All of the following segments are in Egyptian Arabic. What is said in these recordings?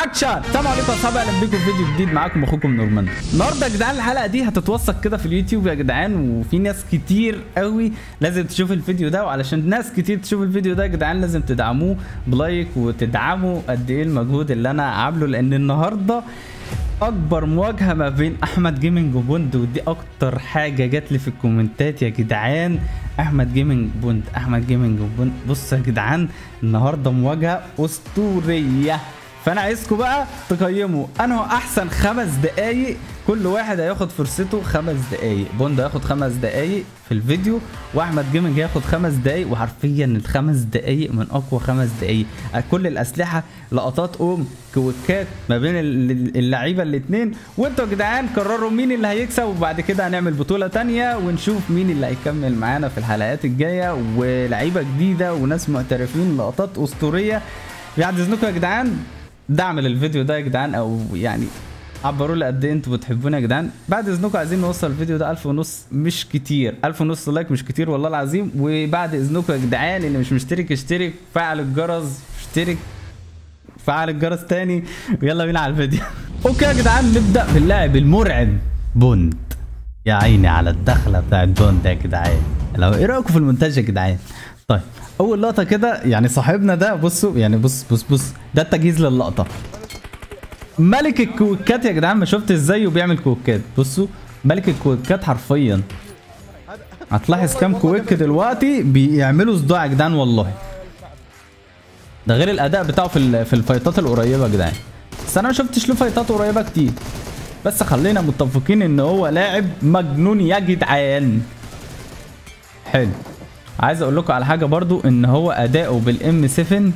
اكشن السلام عليكم يا اصحابي اهلا بيكم في فيديو جديد معاكم اخوكم نورمان النهارده يا جدعان الحلقه دي هتتوثق كده في اليوتيوب يا جدعان وفي ناس كتير قوي لازم تشوف الفيديو ده وعلشان ناس كتير تشوف الفيديو ده يا جدعان لازم تدعموه بلايك وتدعموا قد ايه المجهود اللي انا عامله لان النهارده اكبر مواجهه ما بين احمد جيمنج وبوند ودي اكتر حاجه جات لي في الكومنتات يا جدعان احمد جيمنج بوند احمد جيمنج وبوند بص يا جدعان النهارده مواجهه اسطوريه فانا عايزكم بقى تقيموا انه احسن خمس دقايق كل واحد هياخد فرصته خمس دقايق بوند هياخد خمس دقايق في الفيديو واحمد جيمنج هياخد خمس دقايق وحرفيا الخمس دقايق من اقوى خمس دقايق كل الاسلحه لقطات اوم كويكات ما بين ال- اللعيبه الاثنين وانتوا يا جدعان قرروا مين اللي هيكسب وبعد كده هنعمل بطوله تانية ونشوف مين اللي هيكمل معانا في الحلقات الجايه ولعيبه جديده وناس محترفين لقطات اسطوريه بعد اذنكم يا جدعان دعم للفيديو ده يا جدعان او يعني عبروا لي قد ايه انتوا بتحبونا يا جدعان بعد اذنكم عايزين نوصل الفيديو ده 1000 ونص مش كتير 1000 ونص لايك مش كتير والله العظيم وبعد اذنكم يا جدعان اللي مش مشترك اشترك فعل الجرس اشترك فعل الجرس تاني ويلا بينا على الفيديو اوكي يا جدعان نبدا باللاعب المرعب بوند يا عيني على الدخله بتاعت بوند يا جدعان لو ايه رايكم في المونتاج يا جدعان طيب اول لقطه كده يعني صاحبنا ده بصوا يعني بص بص بص ده التجهيز للقطه ملك الكويكات يا جدعان ما شفت ازاي وبيعمل كويكات بصوا ملك الكويكات حرفيا هتلاحظ كام كويك دلوقتي بيعملوا صداع يا جدعان والله ده غير الاداء بتاعه في ال- في الفايتات القريبه يا جدعان بس انا ما شفتش له فايتات قريبه كتير بس خلينا متفقين ان هو لاعب مجنون يا جدعان حلو عايز اقول لكم على حاجه برضو ان هو اداؤه بالام 7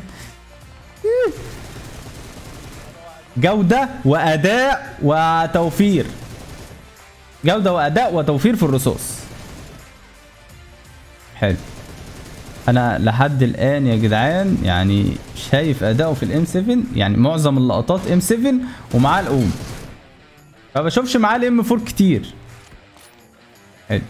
جوده واداء وتوفير جوده واداء وتوفير في الرصاص حلو انا لحد الان يا جدعان يعني شايف اداؤه في الام 7 يعني معظم اللقطات ام 7 ومعاه الاوم ما بشوفش معاه الام 4 كتير حلو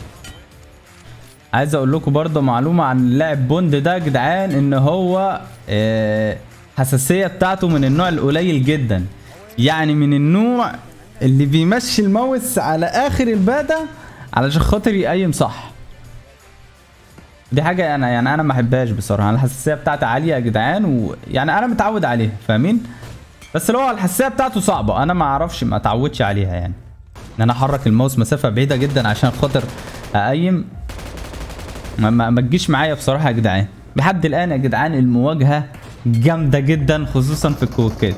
عايز اقول لكم برضه معلومه عن اللاعب بوند ده يا جدعان ان هو آه، حساسيه بتاعته من النوع القليل جدا يعني من النوع اللي بيمشي الماوس على اخر الباده علشان خاطر يقيم صح دي حاجه انا يعني انا ما احبهاش بصراحه أنا الحساسيه بتاعتي عاليه يا جدعان ويعني انا متعود عليها فاهمين بس لو الحساسيه بتاعته صعبه انا ما اعرفش ما اتعودش عليها يعني ان انا احرك الماوس مسافه بعيده جدا عشان خاطر اقيم ما, ما, ما تجيش معايا بصراحه يا جدعان لحد الان يا جدعان المواجهه جامده جدا خصوصا في الكوكات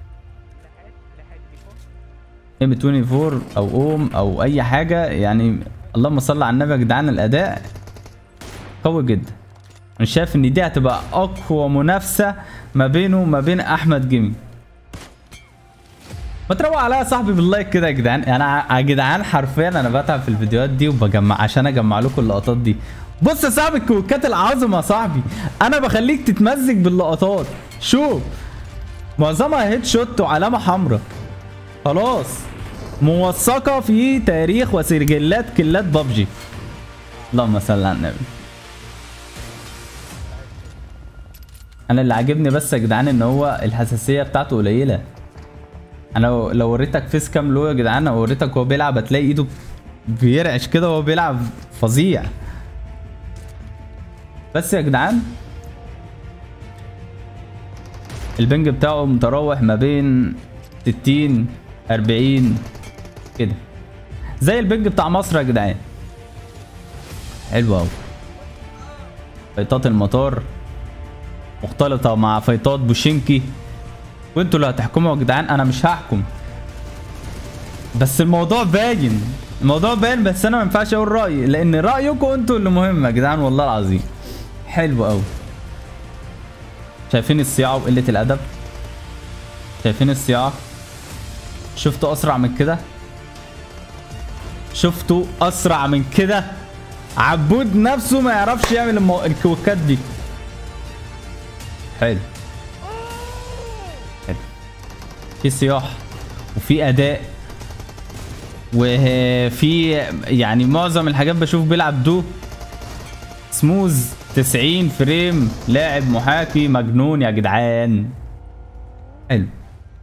ام 24 او اوم او اي حاجه يعني اللهم صل على النبي يا جدعان الاداء قوي جدا انا شايف ان دي هتبقى اقوى منافسه ما بينه وما بين احمد جيمنج ما تروق عليا يا صاحبي باللايك كده يا جدعان انا يا جدعان حرفيا انا بتعب في الفيديوهات دي وبجمع عشان اجمع لكم اللقطات دي بص يا صاحبي الكوكات العظمه يا صاحبي انا بخليك تتمزج باللقطات شوف معظمها هيد شوت وعلامه حمراء خلاص موثقه في تاريخ وسجلات كلات بابجي اللهم صل على النبي انا اللي عاجبني بس يا جدعان ان هو الحساسيه بتاعته قليله انا لو- لو وريتك فيس كام لو يا جدعان لو وريتك وهو بيلعب هتلاقي ايده بيرعش كده وهو بيلعب فظيع بس يا جدعان البنج بتاعه متراوح ما بين 60 40 كده زي البنج بتاع مصر يا جدعان حلو قوي فايتات المطار مختلطة مع فايتات بوشينكي وانتوا اللي هتحكموا يا جدعان انا مش هحكم بس الموضوع باين الموضوع باين بس انا ما ينفعش اقول رايي لان رايكم انتوا اللي مهم يا جدعان والله العظيم حلو قوي شايفين الصياعه وقله الادب شايفين الصياعه شفتوا اسرع من كده شفتوا اسرع من كده عبود نفسه ما يعرفش يعمل المو... الكوكات دي حلو حلو في صياح وفي اداء وفي يعني معظم الحاجات بشوف بيلعب دو سموز 90 فريم لاعب محاكي مجنون يا جدعان حلو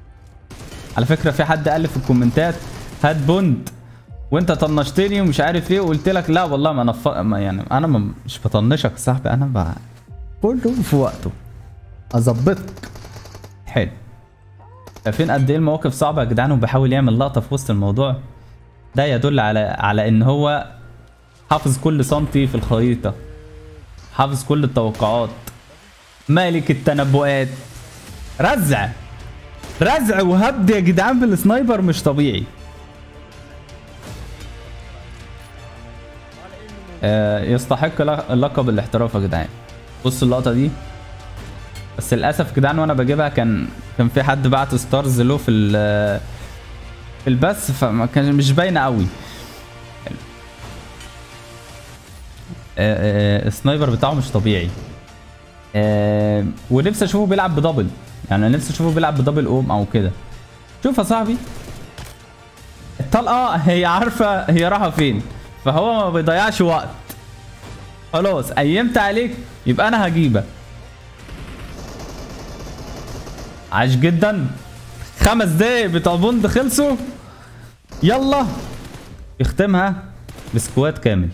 على فكره في حد قال لي في الكومنتات هات بوند وانت طنشتني ومش عارف ايه وقلت لك لا والله ما انا ف... ما يعني انا ما مش بطنشك يا صاحبي انا ب... كله في وقته اظبطك حلو شايفين قد ايه المواقف صعبه يا جدعان وبيحاول يعمل لقطه في وسط الموضوع ده يدل على على ان هو حافظ كل سنتي في الخريطه حافظ كل التوقعات مالك التنبؤات رزع رزع وهبد يا جدعان بالسنايبر مش طبيعي آه، يستحق لق- لقب الاحتراف يا جدعان بص اللقطه دي بس للاسف يا جدعان وانا بجيبها كان كان في حد بعت ستارز له في ال- في البث فما كان مش باينه قوي حلو. آه، آه، السنايبر بتاعه مش طبيعي آه، ونفسي اشوفه بيلعب بدبل يعني أنا نفسي اشوفه بيلعب بدبل اوم او كده شوف يا صاحبي الطلقه هي عارفه هي رايحه فين فهو ما بيضيعش وقت خلاص قيمت عليك يبقى انا هجيبك عاش جدا خمس دقايق بتوع بوند خلصوا يلا يختمها بسكواد كامل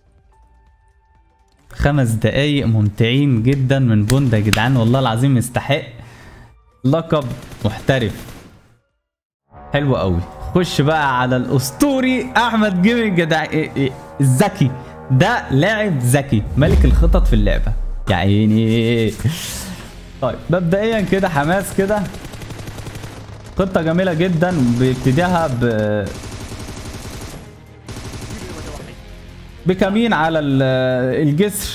خمس دقايق ممتعين جدا من بوند يا جدعان والله العظيم يستحق لقب محترف حلو قوي خش بقى على الاسطوري احمد جيمنج جدع إيه إيه الذكي ده لاعب ذكي ملك الخطط في اللعبه يا عيني طيب مبدئيا كده حماس كده خطه جميله جدا بيبتديها ب بكمين على ال- الجسر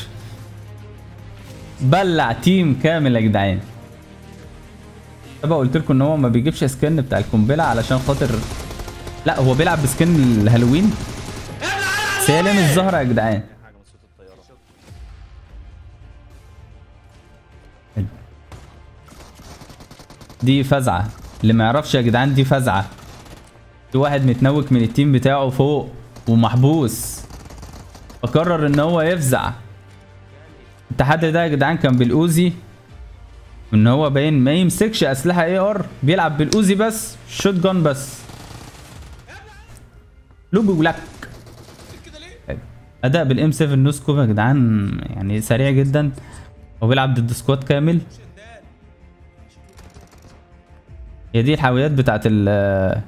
بلع تيم كامل يا جدعان طبعا قلت لكم ان هو ما بيجيبش سكن بتاع القنبله علشان خاطر لا هو بيلعب بسكن الهالوين سالم الزهره يا جدعان حلو. دي فزعه اللي ما يعرفش يا جدعان دي فزعه في واحد متنوك من التيم بتاعه فوق ومحبوس فقرر ان هو يفزع التحدي ده يا جدعان كان بالاوزي ان هو باين ما يمسكش اسلحه اي ار بيلعب بالاوزي بس شوت جان بس لوبي ولك حلو. اداء بالام 7 نو سكوب يا جدعان يعني سريع جدا هو بيلعب ضد سكواد كامل هي دي الحاويات بتاعت ال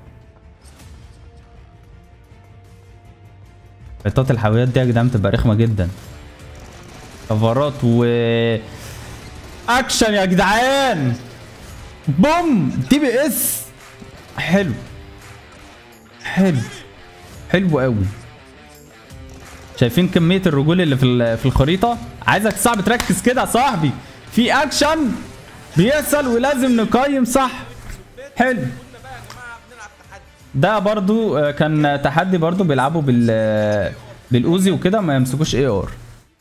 خطات الحاويات دي يا جدعان بتبقى رخمه جدا كفرات و اكشن يا جدعان بوم تي بي اس حلو حلو حلو قوي شايفين كميه الرجول اللي في ال- في الخريطه عايزك صعب تركز كده يا صاحبي في اكشن بيحصل ولازم نقيم صح حلو ده برضو آه، كان تحدي برضو بيلعبوا بال آه، بالاوزي وكده ما يمسكوش اي ار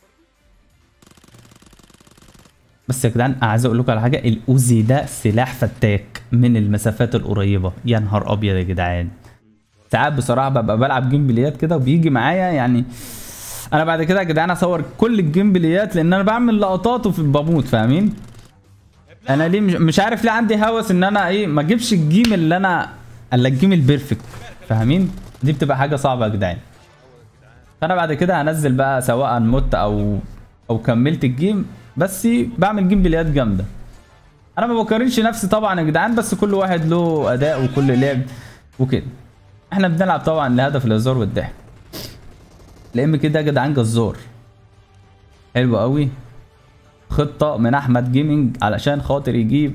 بس يا جدعان عايز اقول لكم على حاجه الاوزي ده سلاح فتاك من المسافات القريبه يا نهار ابيض يا جدعان ساعات بصراحه ببقى بلعب جيم بليات كده وبيجي معايا يعني انا بعد كده يا جدعان اصور كل الجيم بليات لان انا بعمل لقطات وبموت فاهمين انا ليه مش, مش عارف ليه عندي هوس ان انا ايه ما اجيبش الجيم اللي انا الا الجيم البيرفكت فاهمين دي بتبقى حاجه صعبه يا جدعان فانا بعد كده هنزل بقى سواء مت او او كملت الجيم بس بعمل جيم بليات جامده انا ما بقارنش نفسي طبعا يا جدعان بس كل واحد له اداء وكل لعب وكده احنا بنلعب طبعا لهدف الهزار والضحك الام كده يا جدعان جزار حلو قوي خطه من احمد جيمنج علشان خاطر يجيب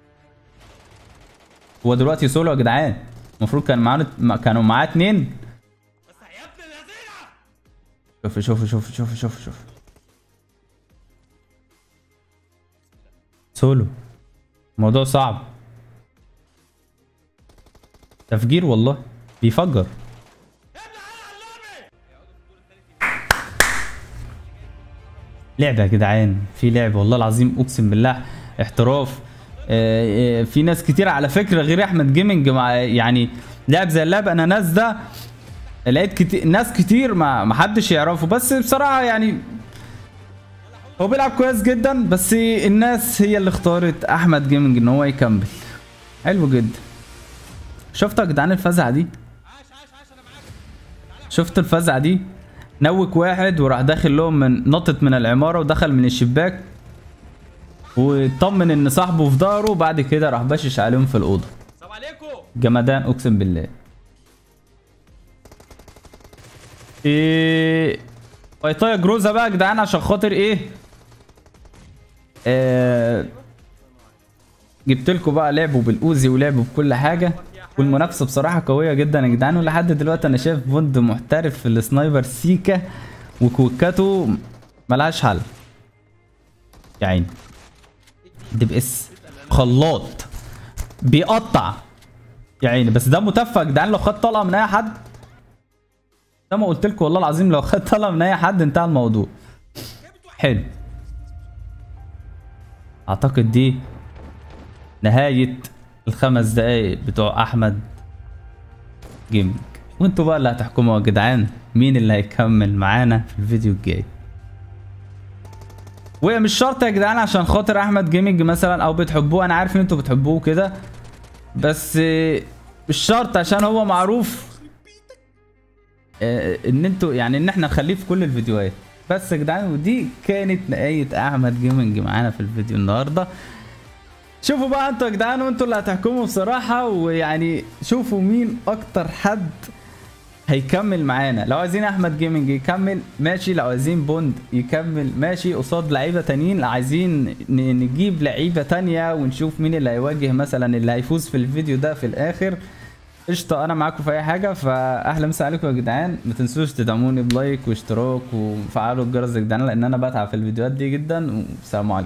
هو دلوقتي سولو يا جدعان المفروض كان معانا كانوا معاه اتنين شوف شوف شوف شوف شوف شوف سولو موضوع صعب تفجير والله بيفجر لعبة يا جدعان في لعب والله العظيم اقسم بالله احتراف آه، آه، في ناس كتير على فكرة غير احمد جيمنج مع يعني لعب زي اللعب انا ناس ده لقيت كتير ناس كتير ما ما حدش يعرفه بس بصراحة يعني هو بيلعب كويس جدا بس الناس هي اللي اختارت احمد جيمنج ان هو يكمل حلو جدا شفتوا يا جدعان الفزعه دي شفتوا الفزعه دي نوك واحد وراح داخل لهم من نطت من العماره ودخل من الشباك واطمن ان صاحبه في ظهره وبعد كده راح بشش عليهم في الاوضه السلام عليكم جمدان اقسم بالله ايه فايطايه جروزه بقى يا جدعان عشان خاطر ايه آه جبت لكم بقى لعبوا بالاوزي ولعبوا بكل حاجه والمنافسه بصراحه قويه جدا يا جدعان ولحد دلوقتي انا شايف بوند محترف في السنايبر سيكا وكوكاته ملهاش حل يا عيني دي باس خلاط بيقطع يا عيني بس ده متفه يا جدعان لو خد طلقه من اي حد زي ما قلت لكم والله العظيم لو خد طلقه من اي حد انتهى الموضوع حلو اعتقد دي نهاية الخمس دقايق بتوع احمد جيمنج وانتوا بقى اللي هتحكموا يا جدعان مين اللي هيكمل معانا في الفيديو الجاي ومش شرط يا جدعان عشان خاطر احمد جيمنج مثلا او بتحبوه انا عارف ان انتوا بتحبوه كده بس آه، مش شرط عشان هو معروف آه، ان انتوا يعني ان احنا نخليه في كل الفيديوهات بس يا جدعان ودي كانت نهاية احمد جيمنج معانا في الفيديو النهارده شوفوا بقى انتوا يا جدعان وانتوا اللي هتحكموا بصراحة ويعني شوفوا مين اكتر حد هيكمل معانا لو عايزين احمد جيمنج يكمل ماشي لو عايزين بوند يكمل ماشي قصاد لعيبه تانيين لو عايزين ن- نجيب لعيبه تانية ونشوف مين اللي هيواجه مثلا اللي هيفوز في الفيديو ده في الاخر قشطه انا معاكم في اي حاجه فاهلا مسا عليكم يا جدعان ما تنسوش تدعموني بلايك واشتراك وفعلوا الجرس يا جدعان لان انا بتعب في الفيديوهات دي جدا والسلام عليكم